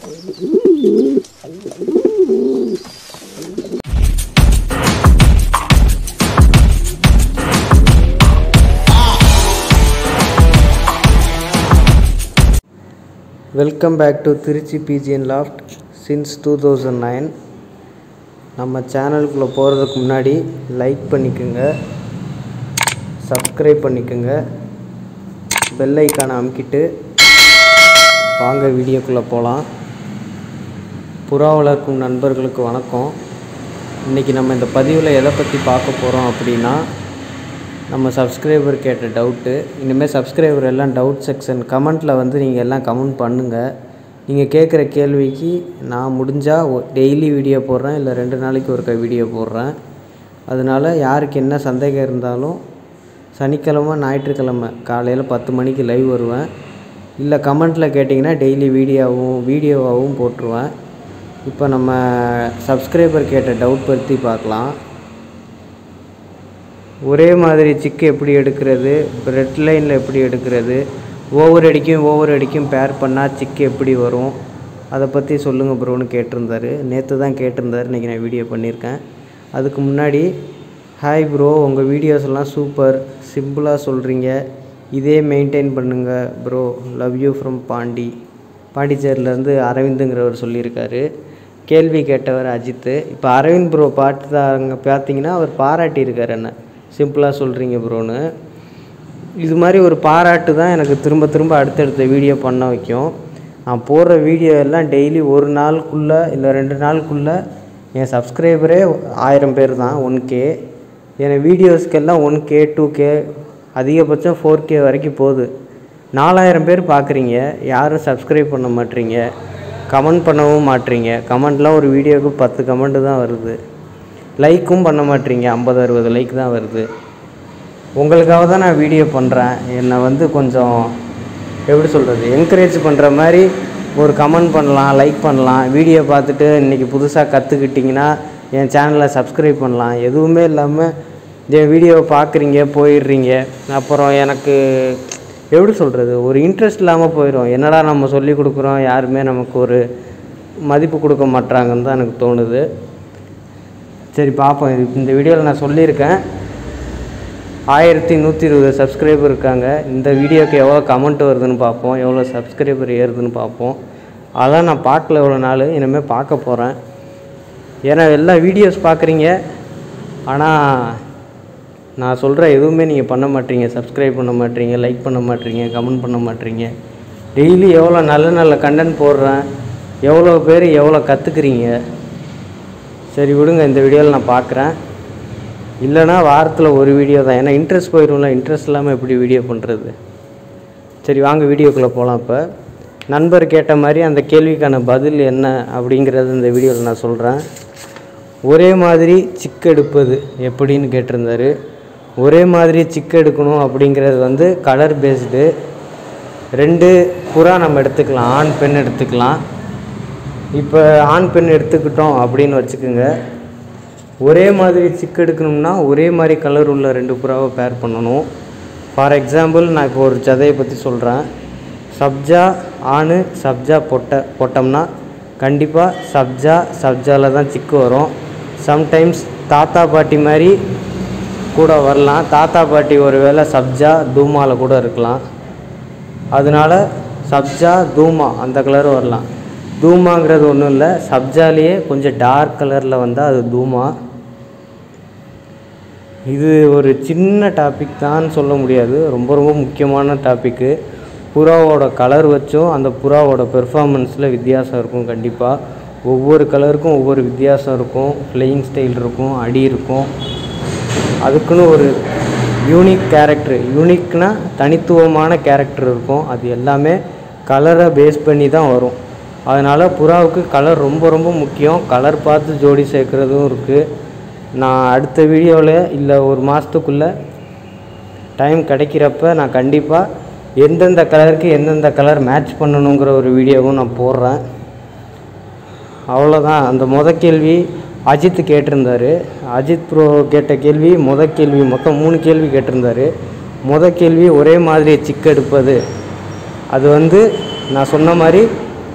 welcome back to Trichy BGN loft since two thousand nine நம்ம சேனலுக்குள்ளே போகிறதுக்கு முன்னாடி லைக் பண்ணிக்கோங்க சப்ஸ்கிரைப் பண்ணிக்கோங்க பெல் ஐக்கானை அமுக்கிட்டு வாங்க வீடியோக்குள்ளே போகலாம் புறா வளர்க்கும் நண்பர்களுக்கு வணக்கம் இன்றைக்கி நம்ம இந்த பதிவில் எதை பற்றி பார்க்க போகிறோம் அப்படின்னா நம்ம சப்ஸ்கிரைபர் கேட்ட டவுட்டு இனிமேல் சப்ஸ்கிரைபர் எல்லாம் டவுட் செக்ஷன் கமெண்ட்டில் வந்து நீங்கள் எல்லாம் கமெண்ட் பண்ணுங்கள் நீங்கள் கேட்குற கேள்விக்கு நான் முடிஞ்சால் டெய்லி வீடியோ போடுறேன் இல்லை ரெண்டு நாளைக்கு ஒருக்க வீடியோ போடுறேன் அதனால் யாருக்கு என்ன சந்தேகம் இருந்தாலும் சனிக்கிழமை ஞாயிற்றுக்கிழமை காலையில் பத்து மணிக்கு லைவ் வருவேன் இல்லை கமெண்ட்டில் கேட்டிங்கன்னா டெய்லி வீடியோவும் வீடியோவாகவும் போட்டுருவேன் இப்போ நம்ம சப்ஸ்கிரைபர் கேட்ட டவுட் பற்றி பார்க்கலாம் ஒரே மாதிரி சிக்கு எப்படி எடுக்கிறது ரெட் லைனில் எப்படி எடுக்கிறது ஓவர் அடிக்கும் ஓவர் அடிக்கும் பேர் பண்ணால் சிக்கு எப்படி வரும் அதை பற்றி சொல்லுங்கள் ப்ரோன்னு கேட்டிருந்தாரு நேற்று தான் கேட்டிருந்தாரு இன்றைக்கி நான் வீடியோ பண்ணியிருக்கேன் அதுக்கு முன்னாடி ஹாய் ப்ரோ உங்கள் வீடியோஸ் எல்லாம் சூப்பர் சிம்பிளாக சொல்கிறீங்க இதே மெயின்டைன் பண்ணுங்கள் bro love you from Pondy பாண்டிச்சேரியிலேருந்து அரவிந்துங்கிறவர் சொல்லியிருக்காரு கேள்வி கேட்டவர் அஜித்து இப்போ அரவிந்த் ப்ரோ பாட்டு தாங்க பார்த்தீங்கன்னா அவர் பாராட்டியிருக்கார் என்ன சிம்பிளாக சொல்கிறீங்க ப்ரோன்னு இது மாதிரி ஒரு பாராட்டு தான் எனக்கு திரும்ப திரும்ப அடுத்தடுத்த வீடியோ பண்ண வைக்கும் நான் போடுற வீடியோ எல்லாம் டெய்லி ஒரு நாளுக்குள்ளே இல்லை ரெண்டு நாளுக்குள்ளே என் சப்ஸ்கிரைபரே ஆயிரம் பேர் தான் ஒன் கே என் வீடியோஸ்க்கெல்லாம் ஒன் கே டூ கே அதிகபட்சம் ஃபோர் கே வரைக்கும் போகுது நாலாயிரம் பேர் பார்க்குறீங்க யாரும் சப்ஸ்கிரைப் பண்ண மாட்டீங்க கமெண்ட் பண்ணவும் மாட்டீங்க கமெண்ட்லாம் ஒரு வீடியோவுக்கு பத்து கமெண்ட்டு தான் வருது லைக்கும் பண்ண மாட்டீங்க ஐம்பது அறுபது லைக் தான் வருது உங்களுக்காக தான் நான் வீடியோ பண்ணுறேன் என்னை வந்து கொஞ்சம் எப்படி சொல்கிறது என்கரேஜ் பண்ணுற மாதிரி ஒரு கமெண்ட் பண்ணலாம் லைக் பண்ணலாம் வீடியோ பார்த்துட்டு இன்றைக்கி புதுசாக கற்றுக்கிட்டிங்கன்னா என் சேனலை சப்ஸ்கிரைப் பண்ணலாம் எதுவுமே இல்லாமல் என் வீடியோவை பார்க்குறீங்க போயிடுறீங்க அப்புறம் எனக்கு எப்படி சொல்கிறது ஒரு இன்ட்ரெஸ்ட் இல்லாமல் போயிடும் என்னடா நம்ம சொல்லி கொடுக்குறோம் யாருமே நமக்கு ஒரு மதிப்பு கொடுக்க மாட்றாங்கன்னு தான் எனக்கு தோணுது சரி பார்ப்போம் இது இந்த வீடியோவில் நான் சொல்லியிருக்கேன் ஆயிரத்தி நூற்றி இருபது சப்ஸ்கிரைபர் இருக்காங்க இந்த வீடியோக்கு எவ்வளோ கமெண்ட் வருதுன்னு பார்ப்போம் எவ்வளோ சப்ஸ்கிரைபர் ஏறுதுன்னு பார்ப்போம் அதெல்லாம் நான் பார்க்கல எவ்வளோ நாள் இனிமேல் பார்க்க போகிறேன் ஏன்னா எல்லா வீடியோஸ் பார்க்குறீங்க ஆனால் நான் சொல்கிற எதுவுமே நீங்கள் பண்ண மாட்டீங்க சப்ஸ்கிரைப் பண்ண மாட்டீங்க லைக் பண்ண மாட்டீங்க கமெண்ட் பண்ண மாட்டீங்க டெய்லி எவ்வளோ நல்ல நல்ல கண்டென்ட் போடுறேன் எவ்வளோ பேர் எவ்வளோ கற்றுக்குறீங்க சரி விடுங்க இந்த வீடியோவில் நான் பார்க்குறேன் இல்லைனா வாரத்தில் ஒரு வீடியோ தான் ஏன்னா இன்ட்ரெஸ்ட் போயிடும்ல இன்ட்ரெஸ்ட் இல்லாமல் எப்படி வீடியோ பண்ணுறது சரி வாங்க வீடியோக்குள்ளே போகலாம் இப்போ நண்பர் கேட்ட மாதிரி அந்த கேள்விக்கான பதில் என்ன அப்படிங்கிறது இந்த வீடியோவில் நான் சொல்கிறேன் ஒரே மாதிரி சிக்கு எடுப்பது எப்படின்னு கேட்டிருந்தாரு ஒரே மாதிரி சிக்கு எடுக்கணும் அப்படிங்கிறது வந்து கலர் பேஸ்டு ரெண்டு புறா நம்ம எடுத்துக்கலாம் ஆண் பெண் எடுத்துக்கலாம் இப்போ ஆண் பெண் எடுத்துக்கிட்டோம் அப்படின்னு வச்சுக்கோங்க ஒரே மாதிரி சிக்கு எடுக்கணும்னா ஒரே மாதிரி கலர் உள்ள ரெண்டு புறாவை பேர் பண்ணணும் ஃபார் எக்ஸாம்பிள் நான் இப்போ ஒரு சதையை பற்றி சொல்கிறேன் சப்ஜா ஆணு சப்ஜா பொட்டை போட்டோம்னா கண்டிப்பாக சப்ஜா சப்ஜாவில் தான் சிக்கு வரும் சம்டைம்ஸ் தாத்தா பாட்டி மாதிரி கூட வரலாம் தாத்தா பாட்டி ஒரு வேளை சப்ஜா தூமாவில் கூட இருக்கலாம் அதனால சப்ஜா தூமா அந்த கலர் வரலாம் தூமாங்கிறது ஒன்றும் இல்லை சப்ஜாலேயே கொஞ்சம் டார்க் கலரில் வந்தால் அது தூமா இது ஒரு சின்ன டாபிக் தான் சொல்ல முடியாது ரொம்ப ரொம்ப முக்கியமான டாப்பிக்கு புறாவோட கலர் வச்சும் அந்த புறாவோட பெர்ஃபார்மன்ஸில் வித்தியாசம் இருக்கும் கண்டிப்பாக ஒவ்வொரு கலருக்கும் ஒவ்வொரு வித்தியாசம் இருக்கும் ஃப்ளையிங் ஸ்டைல் இருக்கும் அடி இருக்கும் அதுக்குன்னு ஒரு யூனிக் கேரக்டர் யூனிக்னா தனித்துவமான கேரக்டர் இருக்கும் அது எல்லாமே கலரை பேஸ் பண்ணி தான் வரும் அதனால் புறாவுக்கு கலர் ரொம்ப ரொம்ப முக்கியம் கலர் பார்த்து ஜோடி சேர்க்குறதும் இருக்குது நான் அடுத்த வீடியோவில் இல்லை ஒரு மாதத்துக்குள்ளே டைம் கிடைக்கிறப்ப நான் கண்டிப்பாக எந்தெந்த கலருக்கு எந்தெந்த கலர் மேட்ச் பண்ணணுங்கிற ஒரு வீடியோவும் நான் போடுறேன் அவ்வளோதான் அந்த முத கேள்வி அஜித் கேட்டிருந்தாரு அஜித் ப்ரோ கேட்ட கேள்வி முத கேள்வி மொத்தம் மூணு கேள்வி கேட்டிருந்தாரு முத கேள்வி ஒரே மாதிரி சிக்கு எடுப்பது அது வந்து நான் சொன்ன மாதிரி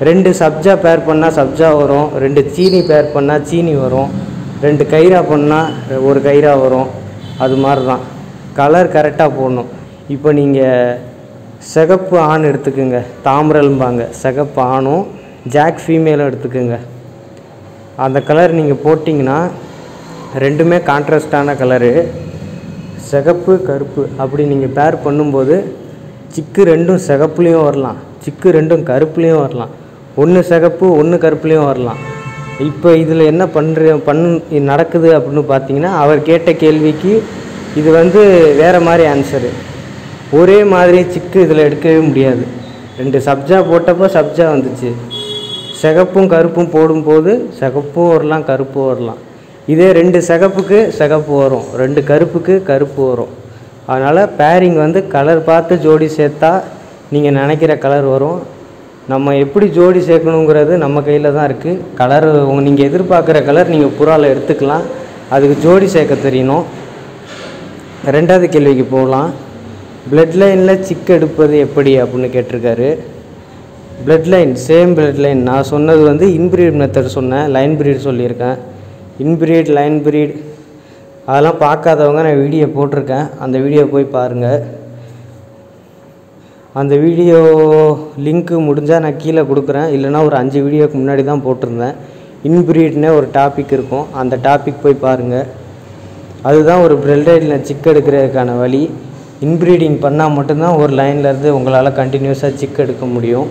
ரெண்டு சப்ஜா பேர் பண்ணால் சப்ஜா வரும் ரெண்டு சீனி பேர் பண்ணால் சீனி வரும் ரெண்டு கைரா பண்ணால் ஒரு கைரா வரும் அது மாதிரி தான் கலர் கரெக்டாக போடணும் இப்போ நீங்கள் சிகப்பு ஆண் எடுத்துக்கோங்க தாமரல்பாங்க சிகப்பு ஆணும் ஜாக் ஃபீமேலும் எடுத்துக்கோங்க அந்த கலர் நீங்கள் போட்டிங்கன்னா ரெண்டுமே கான்ட்ராஸ்டான கலரு சிகப்பு கருப்பு அப்படி நீங்கள் பேர் பண்ணும்போது சிக்கு ரெண்டும் சிகப்புலேயும் வரலாம் சிக்கு ரெண்டும் கருப்புலேயும் வரலாம் ஒன்று சிகப்பு ஒன்று கருப்புலேயும் வரலாம் இப்போ இதில் என்ன பண்ணுற பண்ணு நடக்குது அப்படின்னு பார்த்தீங்கன்னா அவர் கேட்ட கேள்விக்கு இது வந்து வேறு மாதிரி ஆன்சரு ஒரே மாதிரி சிக்கு இதில் எடுக்கவே முடியாது ரெண்டு சப்ஜா போட்டப்போ சப்ஜா வந்துச்சு சிகப்பும் கருப்பும் போடும்போது சிகப்பும் வரலாம் கருப்பும் வரலாம் இதே ரெண்டு சிகப்புக்கு சிகப்பு வரும் ரெண்டு கருப்புக்கு கருப்பு வரும் அதனால் பேரிங் வந்து கலர் பார்த்து ஜோடி சேர்த்தா நீங்கள் நினைக்கிற கலர் வரும் நம்ம எப்படி ஜோடி சேர்க்கணுங்கிறது நம்ம கையில் தான் இருக்குது கலர் உங்கள் நீங்கள் எதிர்பார்க்குற கலர் நீங்கள் புறாவில் எடுத்துக்கலாம் அதுக்கு ஜோடி சேர்க்க தெரியணும் ரெண்டாவது கேள்விக்கு போகலாம் பிளட் லைனில் சிக்கு எடுப்பது எப்படி அப்படின்னு கேட்டிருக்காரு blood line same blood line நான் சொன்னது வந்து இன்பிரீட் மெத்தட் சொன்னேன் லைன் பிரீட் சொல்லியிருக்கேன் இன்பிரீட் லைன் பிரீட் அதெல்லாம் பார்க்காதவங்க நான் வீடியோ போட்டிருக்கேன் அந்த வீடியோ போய் பாருங்கள் அந்த வீடியோ லிங்க்கு முடிஞ்சால் நான் கீழே கொடுக்குறேன் இல்லைனா ஒரு அஞ்சு வீடியோக்கு முன்னாடி தான் போட்டிருந்தேன் இன்பிரீட்னே ஒரு டாபிக் இருக்கும் அந்த டாபிக் போய் பாருங்கள் அதுதான் ஒரு பிரெல்டைடில் சிக் எடுக்கிறதுக்கான வழி இன்ப்ரீடிங் பண்ணால் மட்டும்தான் ஒரு லைன்லேருந்து உங்களால் கண்டினியூஸாக சிக் எடுக்க முடியும்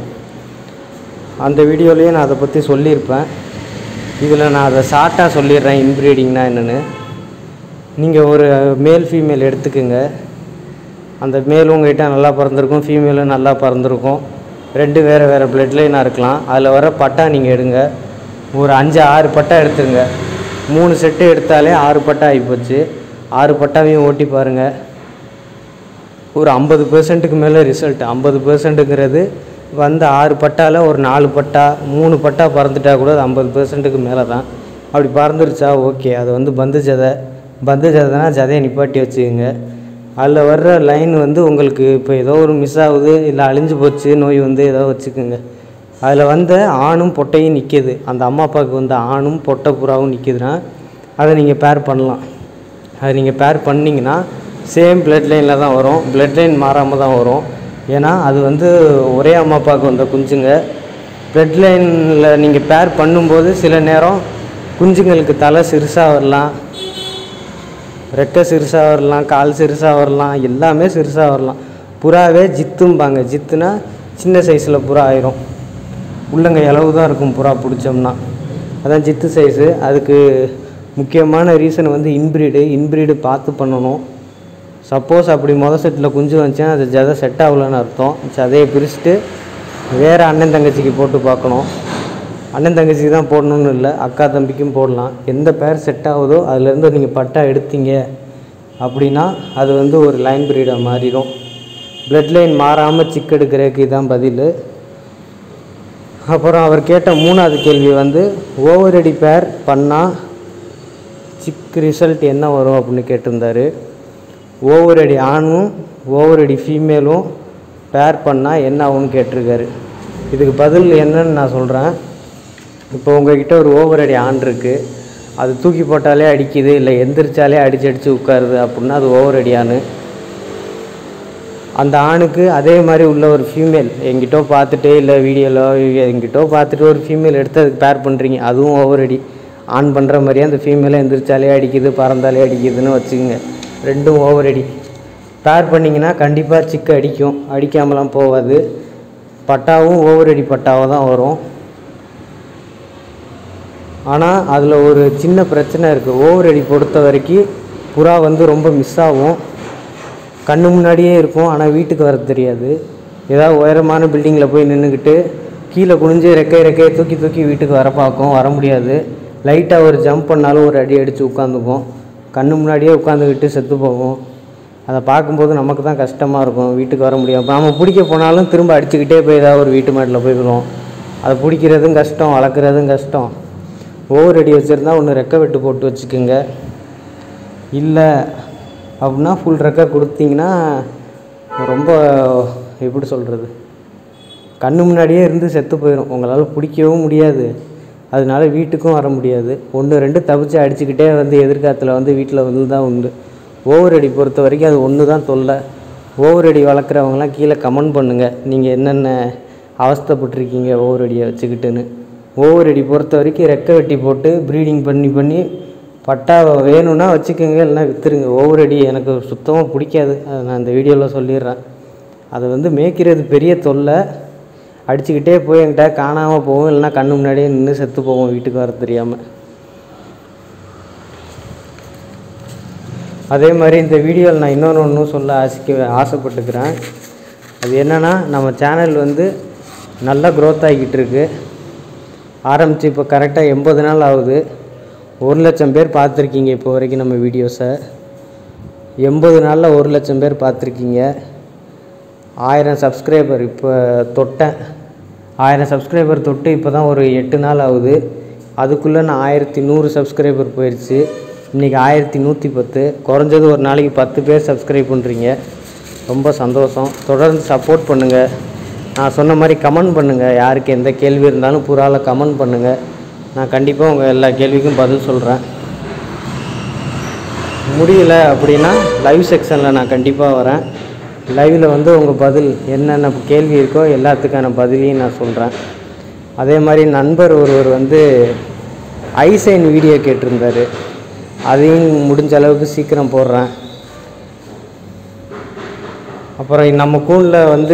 அந்த வீடியோலேயே நான் அதை பற்றி சொல்லியிருப்பேன் இதில் நான் அதை ஷார்ட்டாக சொல்லிடுறேன் இன்ப்ரீடிங்னா என்னென்னு நீங்கள் ஒரு மேல் ஃபீமேல் எடுத்துக்கோங்க அந்த மேலும் உங்கள்கிட்ட நல்லா பறந்துருக்கும் ஃபீமேலும் நல்லா பறந்துருக்கும் ரெண்டு வேறு வேறு பிளட் லைனாக இருக்கலாம் அதில் வர பட்டா நீங்கள் எடுங்க ஒரு அஞ்சு ஆறு பட்டா எடுத்துருங்க மூணு செட்டு எடுத்தாலே ஆறு பட்டா ஆகிப்போச்சு ஆறு பட்டாவையும் ஓட்டி பாருங்கள் ஒரு ஐம்பது பெர்சன்ட்டுக்கு மேலே ரிசல்ட் ஐம்பது பெர்சன்ட்டுங்கிறது வந்து ஆறு பட்டாவில் ஒரு நாலு பட்டா மூணு பட்டா பறந்துட்டா கூட அது ஐம்பது பெர்சன்ட்டுக்கு மேலே தான் அப்படி பறந்துருச்சா ஓகே அது வந்து பந்து ஜதை பந்து ஜதைனா ஜதையை நிப்பாட்டி வச்சுக்கோங்க அதில் வர்ற லைன் வந்து உங்களுக்கு இப்போ ஏதோ ஒரு மிஸ் ஆகுது இல்லை அழிஞ்சு போச்சு நோய் வந்து ஏதோ வச்சுக்கோங்க அதில் வந்த ஆணும் பொட்டையும் நிற்கிது அந்த அம்மா அப்பாவுக்கு வந்த ஆணும் பொட்டை புறாவும் நிற்கிதுன்னா அதை நீங்கள் பேர் பண்ணலாம் அதை நீங்கள் பேர் பண்ணிங்கன்னா சேம் பிளட் லைனில் தான் வரும் பிளட் லைன் மாறாமல் தான் வரும் ஏன்னா அது வந்து ஒரே அம்மா அப்பாவுக்கு வந்த குஞ்சுங்க பிளட் லைனில் நீங்கள் பேர் பண்ணும்போது சில நேரம் குஞ்சுங்களுக்கு தலை சிறுசாக வரலாம் ரெக்கை சிறுசாக வரலாம் கால் சிறுசாக வரலாம் எல்லாமே சிறுசாக வரலாம் புறாவே ஜித்தும்பாங்க ஜித்துனா சின்ன சைஸில் புறா ஆயிரும் உள்ளங்கை அளவு தான் இருக்கும் புறா பிடிச்சோம்னா அதான் ஜித்து சைஸு அதுக்கு முக்கியமான ரீசன் வந்து இன்பிரீடு இன்பிரீடு பார்த்து பண்ணணும் சப்போஸ் அப்படி முத செட்டில் குஞ்சு வந்துச்சுன்னா அது ஜதை செட் ஆகலன்னு அர்த்தம் ஜதையை பிரிச்சுட்டு வேறு அண்ணன் தங்கச்சிக்கு போட்டு பார்க்கணும் அண்ணன் தங்கச்சிக்கு தான் போடணும்னு இல்லை அக்கா தம்பிக்கும் போடலாம் எந்த பேர் செட் ஆகுதோ அதுலேருந்து நீங்கள் பட்டா எடுத்தீங்க அப்படின்னா அது வந்து ஒரு லைன் பிரீடாக மாறிடும் பிளட் லைன் மாறாமல் சிக் எடுக்கிறதுக்கு இதான் பதில் அப்புறம் அவர் கேட்ட மூணாவது கேள்வி வந்து ஓவரடி பேர் பண்ணால் சிக் ரிசல்ட் என்ன வரும் அப்படின்னு கேட்டிருந்தாரு ஓவரடி ஆணும் ஓவரடி ஃபீமேலும் பேர் பண்ணால் என்ன ஆகும்னு கேட்டிருக்காரு இதுக்கு பதில் என்னன்னு நான் சொல்கிறேன் இப்போ உங்ககிட்ட ஒரு ஓவரடி ஆண் இருக்குது அது தூக்கி போட்டாலே அடிக்குது இல்லை எந்திரிச்சாலே அடிச்சு அடித்து உட்காருது அப்படின்னா அது ஓவரடி ஆண் அந்த ஆணுக்கு அதே மாதிரி உள்ள ஒரு ஃபீமேல் எங்கிட்டோ பார்த்துட்டு இல்லை வீடியோவில் எங்கிட்டோ பார்த்துட்டு ஒரு ஃபீமேல் எடுத்து அதுக்கு பேர் பண்ணுறீங்க அதுவும் ஓவரடி ஆன் பண்ணுற மாதிரியே அந்த ஃபீமேலை எந்திரிச்சாலே அடிக்குது பறந்தாலே அடிக்குதுன்னு வச்சுக்கோங்க ரெண்டும் ஓவரடி பேர் பண்ணிங்கன்னா கண்டிப்பாக சிக்கு அடிக்கும் அடிக்காமலாம் போகாது பட்டாவும் ஓவரடி பட்டாவாக தான் வரும் ஆனால் அதில் ஒரு சின்ன பிரச்சனை இருக்குது ஓவரடி பொறுத்த வரைக்கும் புறா வந்து ரொம்ப மிஸ் ஆகும் கண்ணு முன்னாடியே இருக்கும் ஆனால் வீட்டுக்கு வர தெரியாது ஏதாவது உயரமான பில்டிங்கில் போய் நின்றுக்கிட்டு கீழே குனிஞ்சு ரெக்கை ரெக்கையை தூக்கி தூக்கி வீட்டுக்கு வர பார்க்கும் வர முடியாது லைட்டாக ஒரு ஜம்ப் பண்ணாலும் ஒரு அடி அடித்து உட்காந்துக்கும் கண்ணு முன்னாடியே உட்காந்துக்கிட்டு செத்து போகும் அதை பார்க்கும்போது நமக்கு தான் கஷ்டமாக இருக்கும் வீட்டுக்கு வர முடியாது நாம பிடிக்க போனாலும் திரும்ப அடிச்சுக்கிட்டே போய் ஏதாவது ஒரு வீட்டு மாட்டில் போய்க்கிறோம் அதை பிடிக்கிறதும் கஷ்டம் வளர்க்குறதும் கஷ்டம் ஓவர் அடி வச்சுருந்தா ஒன்று ரெக்கை வெட்டு போட்டு வச்சுக்கோங்க இல்லை அப்படின்னா ஃபுல் ரெக்கை கொடுத்தீங்கன்னா ரொம்ப எப்படி சொல்கிறது கண்ணு முன்னாடியே இருந்து செத்து போயிடும் உங்களால் பிடிக்கவும் முடியாது அதனால வீட்டுக்கும் வர முடியாது ஒன்று ரெண்டு தப்பிச்சு அடிச்சுக்கிட்டே வந்து எதிர்காலத்தில் வந்து வீட்டில் வந்து தான் உண்டு ஓவர் அடி பொறுத்த வரைக்கும் அது ஒன்று தான் தொல்லை ஓவர் அடி வளர்க்குறவங்களாம் கீழே கமெண்ட் பண்ணுங்கள் நீங்கள் என்னென்ன அவஸ்தைப்பட்டிருக்கீங்க ஓவர் அடியை வச்சுக்கிட்டுன்னு ஓவர் அடி பொறுத்த வரைக்கும் ரெக்கை வெட்டி போட்டு ப்ரீடிங் பண்ணி பண்ணி பட்டா வேணும்னா வச்சுக்கோங்க இல்லைனா விற்றுருங்க ஓவர் அடி எனக்கு சுத்தமாக பிடிக்காது அதை நான் இந்த வீடியோவில் சொல்லிடுறேன் அதை வந்து மேய்க்கிறது பெரிய தொல்லை அடிச்சுக்கிட்டே போய் என்கிட்ட காணாமல் போகும் இல்லைனா கண்ணு முன்னாடியே நின்று செத்து போவோம் வீட்டுக்கு வர தெரியாமல் அதே மாதிரி இந்த வீடியோவில் நான் இன்னொன்று ஒன்றும் சொல்ல ஆசிக்க ஆசைப்பட்டுக்கிறேன் அது என்னென்னா நம்ம சேனல் வந்து நல்லா க்ரோத் ஆகிக்கிட்டு இருக்கு ஆரம்பித்து இப்போ கரெக்டாக எண்பது நாள் ஆகுது ஒரு லட்சம் பேர் பார்த்துருக்கீங்க இப்போ வரைக்கும் நம்ம வீடியோஸை எண்பது நாளில் ஒரு லட்சம் பேர் பார்த்துருக்கீங்க ஆயிரம் சப்ஸ்கிரைபர் இப்போ தொட்டேன் ஆயிரம் சப்ஸ்கிரைபர் தொட்டு இப்போ தான் ஒரு எட்டு நாள் ஆகுது அதுக்குள்ளே நான் ஆயிரத்தி நூறு சப்ஸ்கிரைபர் போயிடுச்சு இன்றைக்கி ஆயிரத்தி நூற்றி பத்து குறைஞ்சது ஒரு நாளைக்கு பத்து பேர் சப்ஸ்கிரைப் பண்ணுறீங்க ரொம்ப சந்தோஷம் தொடர்ந்து சப்போர்ட் பண்ணுங்கள் நான் சொன்ன மாதிரி கமெண்ட் பண்ணுங்கள் யாருக்கு எந்த கேள்வி இருந்தாலும் புறாவில் கமெண்ட் பண்ணுங்கள் நான் கண்டிப்பாக உங்கள் எல்லா கேள்விக்கும் பதில் சொல்கிறேன் முடியல அப்படின்னா லைவ் செக்ஷனில் நான் கண்டிப்பாக வரேன் லைவில் வந்து உங்கள் பதில் என்னென்ன கேள்வி இருக்கோ எல்லாத்துக்கான பதிலையும் நான் சொல்கிறேன் அதே மாதிரி நண்பர் ஒருவர் வந்து ஐசைன் வீடியோ கேட்டிருந்தார் அதையும் முடிஞ்ச அளவுக்கு சீக்கிரம் போடுறேன் அப்புறம் நம்ம கூண்டில் வந்து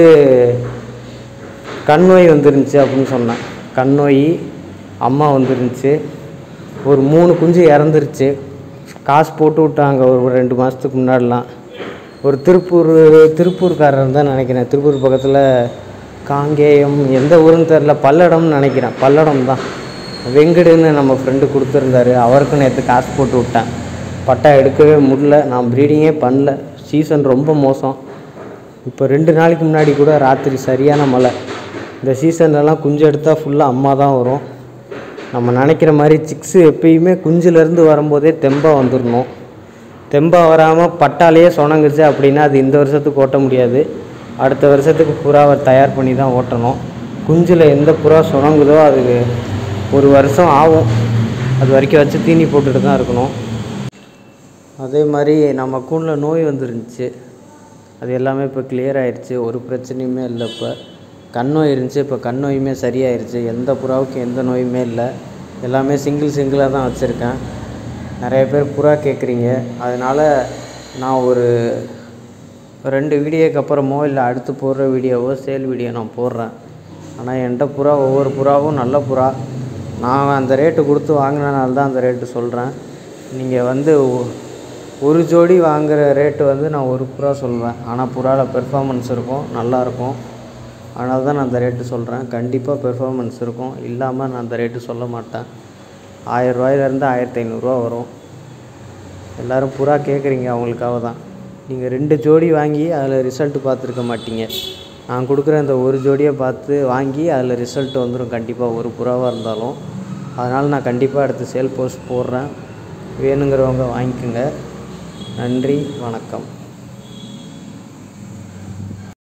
கண் நோய் வந்துருந்துச்சு அப்படின்னு சொன்னேன் கண் நோய் அம்மா வந்துருந்துச்சு ஒரு மூணு குஞ்சு இறந்துருச்சு காசு போட்டு விட்டாங்க ஒரு ரெண்டு மாதத்துக்கு முன்னாடிலாம் ஒரு திருப்பூர் திருப்பூர்காரர் தான் நினைக்கிறேன் திருப்பூர் பக்கத்தில் காங்கேயம் எந்த ஊருன்னு தெரில பல்லடம்னு நினைக்கிறேன் பல்லடம் தான் வெங்கடுன்னு நம்ம ஃப்ரெண்டு கொடுத்துருந்தாரு அவருக்கும் நேற்று காசு போட்டு விட்டேன் பட்டா எடுக்கவே முடியல நான் ப்ரீடிங்கே பண்ணல சீசன் ரொம்ப மோசம் இப்போ ரெண்டு நாளைக்கு முன்னாடி கூட ராத்திரி சரியான மழை இந்த சீசன்லலாம் குஞ்சு எடுத்தால் ஃபுல்லாக அம்மா தான் வரும் நம்ம நினைக்கிற மாதிரி சிக்ஸு எப்பயுமே குஞ்சுலேருந்து வரும்போதே தெம்பாக வந்துடணும் தெம்பாக வராமல் பட்டாலேயே சொனங்குச்சு அப்படின்னா அது இந்த வருஷத்துக்கு ஓட்ட முடியாது அடுத்த வருஷத்துக்கு புறாவை தயார் பண்ணி தான் ஓட்டணும் குஞ்சில் எந்த புறா சுணங்குதோ அது ஒரு வருஷம் ஆகும் அது வரைக்கும் வச்சு தீனி போட்டுட்டு தான் இருக்கணும் அதே மாதிரி நம்ம கூண்டில் நோய் வந்துருந்துச்சு அது எல்லாமே இப்போ கிளியர் ஆயிடுச்சு ஒரு பிரச்சனையுமே இல்லை இப்போ கண் நோய் இருந்துச்சு இப்போ கண் நோயுமே சரியாயிருச்சு எந்த புறாவுக்கும் எந்த நோயுமே இல்லை எல்லாமே சிங்கிள் சிங்கிளாக தான் வச்சுருக்கேன் நிறைய பேர் புறா கேட்குறீங்க அதனால் நான் ஒரு ரெண்டு வீடியோக்கு அப்புறமோ இல்லை அடுத்து போடுற வீடியோவோ சேல் வீடியோ நான் போடுறேன் ஆனால் என்கிட்ட புறா ஒவ்வொரு புறாவும் நல்ல புறா நான் அந்த ரேட்டு கொடுத்து வாங்கினனால தான் அந்த ரேட்டு சொல்கிறேன் நீங்கள் வந்து ஒ- ஒரு ஜோடி வாங்குகிற ரேட்டு வந்து நான் ஒரு புறா சொல்வேன் ஆனால் புறாவில் பெர்ஃபார்மன்ஸ் இருக்கும் நல்லாயிருக்கும் அதனால தான் நான் அந்த ரேட்டு சொல்கிறேன் கண்டிப்பாக பெர்ஃபார்மன்ஸ் இருக்கும் இல்லாமல் நான் அந்த ரேட்டு சொல்ல மாட்டேன் ஆயிரரூவாயிலேருந்து ஆயிரத்தி ஐநூறுரூவா வரும் எல்லோரும் புறா கேட்குறீங்க அவங்களுக்காக தான் நீங்கள் ரெண்டு ஜோடி வாங்கி அதில் ரிசல்ட் பார்த்துருக்க மாட்டீங்க நான் கொடுக்குற அந்த ஒரு ஜோடியை பார்த்து வாங்கி அதில் ரிசல்ட் வந்துடும் கண்டிப்பாக ஒரு புறாவாக இருந்தாலும் அதனால் நான் கண்டிப்பாக அடுத்து சேல் போஸ்ட் போடுறேன் வேணுங்கிறவங்க வாங்கிக்கோங்க நன்றி வணக்கம்